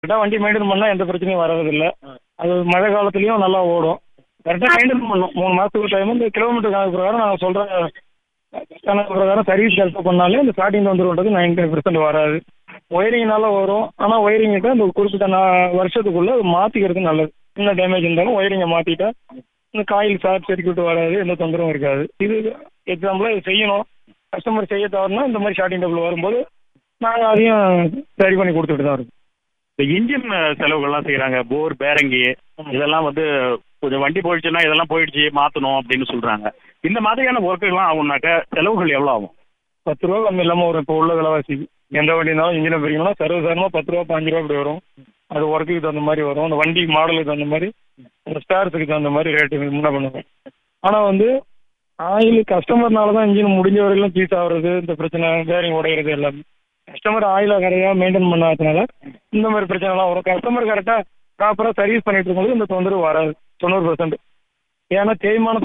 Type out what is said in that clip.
கரெக்டாக வண்டி மெயின்டைன் பண்ணால் எந்த பிரச்சனையும் வர்றதில்ல அது மழை காலத்துலேயும் நல்லா ஓடும் கரெக்டாக மெயின்டைன் பண்ணணும் மூணு மாதத்துக்கு டைம் இந்த கிலோமீட்டர் கணக்கு பிரகாரம் நாங்கள் சொல்கிற கணக்கு பிரகாரம் சர்வீஸ் கரெக்டாக பண்ணாலே இந்த ஸ்டார்டிங் வந்துருன்றது நைன்டி பர்சன்ட் வராது ஒயரிங்னால வரும் ஆனால் ஒயரிங்கிட்ட இந்த குறிப்பிட்ட நான் வருஷத்துக்குள்ளே மாற்றிக்கிறது நல்லது சின்ன டேமேஜ் இருந்தாலும் ஒயரிங்கை மாற்றிட்டா இந்த காயில் ஷார்ட் சர்க்யூட் வராது எந்த தொந்தரவும் இருக்காது இது எக்ஸாம்பிளாக இது செய்யணும் கஸ்டமர் செய்ய தவறுனா இந்த மாதிரி ஷார்ட்டிங் டபுள் வரும்போது நாங்கள் அதையும் ரெடி பண்ணி கொடுத்துட்டு தான் இருக்கோம் இந்த இன்ஜின் செலவுகள்லாம் செய்கிறாங்க போர் பேரங்கி இதெல்லாம் வந்து கொஞ்சம் வண்டி போயிடுச்சுன்னா இதெல்லாம் போயிடுச்சு மாற்றணும் அப்படின்னு சொல்கிறாங்க இந்த மாதிரியான ஒர்க்குகள்லாம் ஆகும்னாக்க செலவுகள் எவ்வளோ ஆகும் பத்து ரூபா கம்மி இல்லாமல் வரும் இப்போ உள்ள விலைவாசிக்கு எந்த வண்டி இருந்தாலும் இன்ஜினை பிரிக்கணும்னா சர்வசாதாரணமாக பத்து ரூபா பாஞ்சு ரூபா இப்படி வரும் அது ஒர்க்குக்கு தகுந்த மாதிரி வரும் அந்த வண்டி மாடலுக்கு தகுந்த மாதிரி அந்த ஸ்பேர்ஸுக்கு தகுந்த மாதிரி ரேட்டு முன்ன பண்ணுவோம் ஆனால் வந்து ஆயில் கஸ்டமர்னால தான் இன்ஜின் முடிஞ்ச வரையிலும் பீஸ் ஆகுறது இந்த பிரச்சனை பேரிங் உடையிறது எல்லாமே கஸ்டமர் ஆயிலை கரையாக மெயின்டைன் பண்ணாததுனால இந்த மாதிரி பிரச்சனைலாம் வரும் கஸ்டமர் கரெக்டாக ப்ராப்பராக சர்வீஸ் பண்ணிட்டு இருக்கும்போது இந்த தொந்தரவு வராது தொண்ணூறு பர்சன்ட் ஏன்னா தேய்மானத்தை